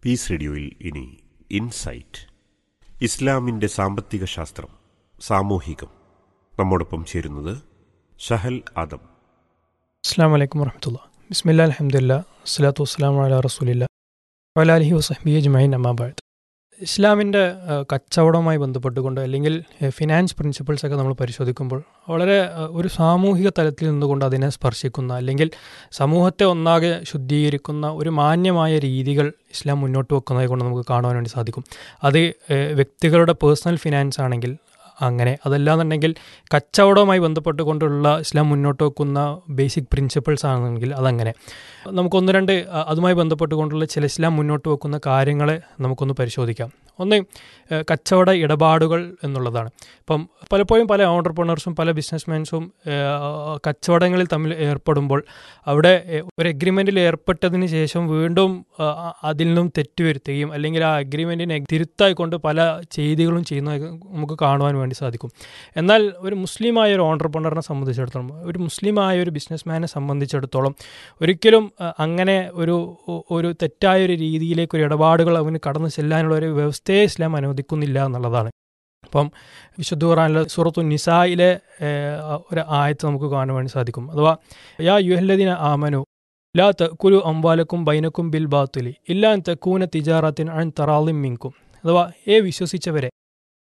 piece റേഡിയോയിൽ ഇനി insight ഇസ്ലാമിൻ്റെ സാമ്പത്തിക ശാസ്ത്രം സാമൂഹികം നമ്മോടൊപ്പം ചേരുന്നത് ഷഹൽ ആദം അസ്സാം വലൈക്കും വർഹമത്തുള്ള ബിസ്മില്ല അലഹമുല്ല അസ്സലാത്തു വസ്സലാം അല റസൂലില്ല വലാലിഹി വസഹബി അജ്മൈൻ അമ്മാബാദ് ഇസ്ലാമിൻ്റെ ആ, കച്ചവടവുമായി ബന്ധപ്പെട്ടുകൊണ്ട് അല്ലെങ്കിൽ എ, ഫിനാൻസ് പ്രിൻസിപ്പിൾസ് ഒക്കെ നമ്മൾ പരിശോധിക്കുമ്പോൾ വളരെ ആ, ഒരു സാമൂഹിക തലത്തിൽ നിന്നുകൊണ്ട് അതിനെ സ്പർശിക്കുന്ന അല്ലെങ്കിൽ സമൂഹത്തെ ഒന്നാകെ ശുദ്ധീകരിക്കുന്ന ഒരു മാന്യമായ രീതികൾ ഇസ്ലാം മുന്നോട്ട് വെക്കുന്നതായി കൊണ്ട് നമുക്ക് കാണുവാൻ വേണ്ടി സാധിക്കും അത് എ, വ്യക്തികളുടെ പേഴ്സണൽ ഫിനാൻസ് ആണെങ്കിൽ അങ്ങനെ അതല്ലാന്നുണ്ടെങ്കിൽ കച്ചവടവുമായി ബന്ധപ്പെട്ടുകൊണ്ടുള്ള ഇസ്ലാം മുന്നോട്ട് വെക്കുന്ന ബേസിക് പ്രിൻസിപ്പിൾസ് ആണെങ്കിൽ അതങ്ങനെ നമുക്കൊന്ന് രണ്ട് അ- അതുമായി ബന്ധപ്പെട്ടുകൊണ്ടുള്ള ചില ഇസ്ലാം മുന്നോട്ട് വെക്കുന്ന കാര്യങ്ങളെ നമുക്കൊന്ന് പരിശോധിക്കാം ഒന്ന് ഏഹ്, കച്ചവട ഇടപാടുകൾ എന്നുള്ളതാണ് ഇപ്പം പലപ്പോഴും പല ഓണ്ടർപ്രണേഴ്സും പല ബിസിനസ്മാൻസും കച്ചവടങ്ങളിൽ തമ്മിൽ ഏർപ്പെടുമ്പോൾ അവിടെ ഏഹ്, ഒരു എഗ്രിമെൻറ്റിൽ ഏർപ്പെട്ടതിന് ശേഷം വീണ്ടും ആ, ആ, അതിൽ നിന്നും തെറ്റുവരുത്തുകയും അല്ലെങ്കിൽ ആ അഗ്രിമെൻറ്റിനെ തിരുത്തായിക്കൊണ്ട് പല ചെയ്തികളും ചെയ്യുന്നത് നമുക്ക് കാണുവാൻ വേണ്ടി സാധിക്കും എന്നാൽ ഒരു മുസ്ലിമായ ഒരു ഓണ്ടർപ്രണറിനെ സംബന്ധിച്ചിടത്തോളം ഒരു മുസ്ലിമായ ഒരു ബിസിനസ്മാനെ സംബന്ധിച്ചിടത്തോളം ഒരിക്കലും അഹ്, അങ്ങനെ ഒരു ഒ- ഒരു തെറ്റായ ഒരു രീതിയിലേക്ക് ഒരു ഇടപാടുകൾ അവന് കടന്നു ചെല്ലാനുള്ള ഒരു വ്യവസ്ഥയെ ഇസ്ലാം അനുവദിക്കുന്നില്ല എന്നുള്ളതാണ് അപ്പം വിശുദ്ധ ഖുറാനിലെ സൂറത്തു നിസായിലെ ഏഹ്, ഒരു ആയത്ത് നമുക്ക് കാണാൻ വേണ്ടി സാധിക്കും അഥവാ യാ യുഹല്ലദിന ആമനു ലാ തക്കുലു അംവാലക്കും ബൈനക്കും ബിൽ ബാത്തുലി ഇല്ലാൻ തെക്കൂന തിജാറത്തിൻ അൺ തറാലിം മിങ്കും അഥവാ ഏ വിശ്വസിച്ചവരെ